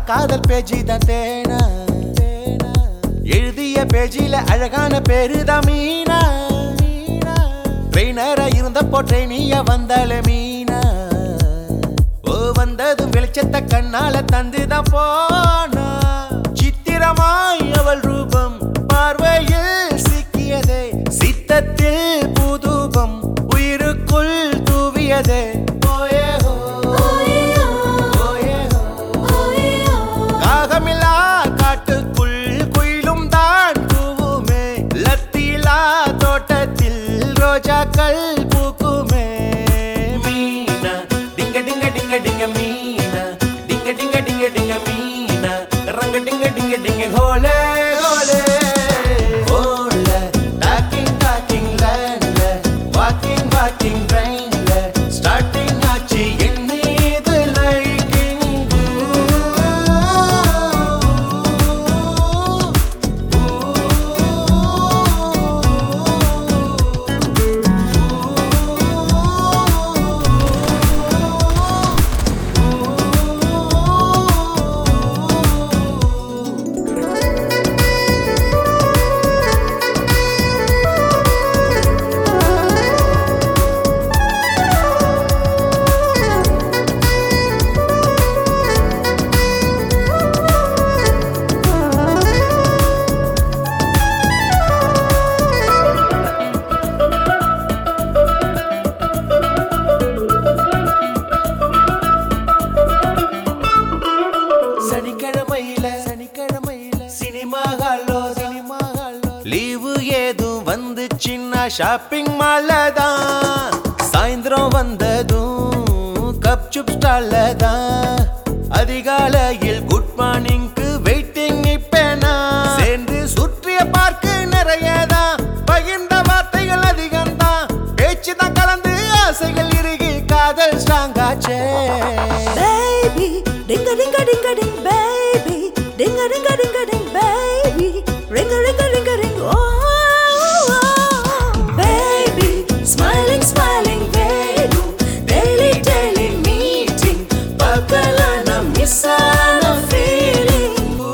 காதல் பேஜி தான் தேனா எழுதிய பேஜில அழகான பேருதான் மீனா ட்ரெயினரா இருந்தப்போ ட்ரெயினியா வந்தாலே மீனா ஓ வந்ததும் வெளிச்சத்த கண்ணால தந்துதான் போனா சித்திரமாய் அவள் ரூபம் பார்வையில் சிக்கியதே சித்தத்தில் புதுபம் உயிருக்குள் தூவியதே ஓயே ஹோ, ஓயே ஹோ. காகமில்லா காட்டுக்குள் குயிலும் தான் பூவுமே லத்திலா தோட்டத்தில் ரோஜாக்கள் பூக்குமே மீனா டிங்க டிங்க டிங்க டிங்க மீனா டிங்க டிங்க டிங்க டிங்க மீனா ரங்க டிங்க டிங்க டிங்க ஹோலே ஹோலே ஹோல டாக்கிங் டாக்கிங் லேண்ட்ல வாக்கிங் வாக்கிங் ட்ரெயின்ல ஸ்டார்டிங் ஆச்சு என் மீது லைக்கிங் சனிக்கிழமையில சனிக்கிழமையில சினிமா ஹாலோ சினிமா ஹாலோ லீவு ஏதும் வந்துச்சுன்னா ஷாப்பிங் மால்ல தான் சாயந்தரம் வந்ததும் கப் சுப் ஸ்டால்ல தான் அதிகாலையில் குட் மார்னிங்க்கு வெயிட்டிங் நிப்பேனா சேர்ந்து சுற்றிய பார்க்கு நிறைய தான் பகிர்ந்த வார்த்தைகள் அதிகம் தான் பேச்சு தான் கலந்து ஆசைகள் இறுகி காதல் ஸ்ட்ராங் ஆச்சே Baby, ding a ding a ding a ding, baby, ding a ding a ding a ding, baby, ring a ring a ring a ring, oh, oh, oh. baby, smiling, smiling, baby, daily, daily meeting, பகலான miss ஆன feeling.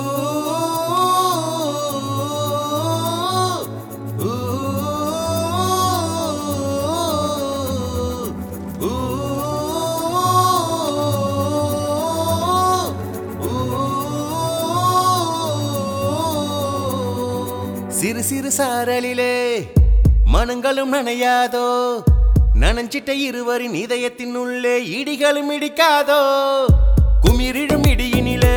சிறு சிறு சாரலிலே மனங்களும் நனையாதோ நனைஞ்சிட்ட இருவரின் இதயத்தின் உள்ளே இடிகளும் இடிக்காதோ குமிரிடும் இடியினிலே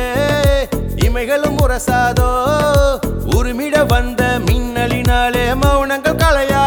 இமைகளும் உரசாதோ உருமிட வந்த மின்னலினாலே மௌனங்கள் கலையா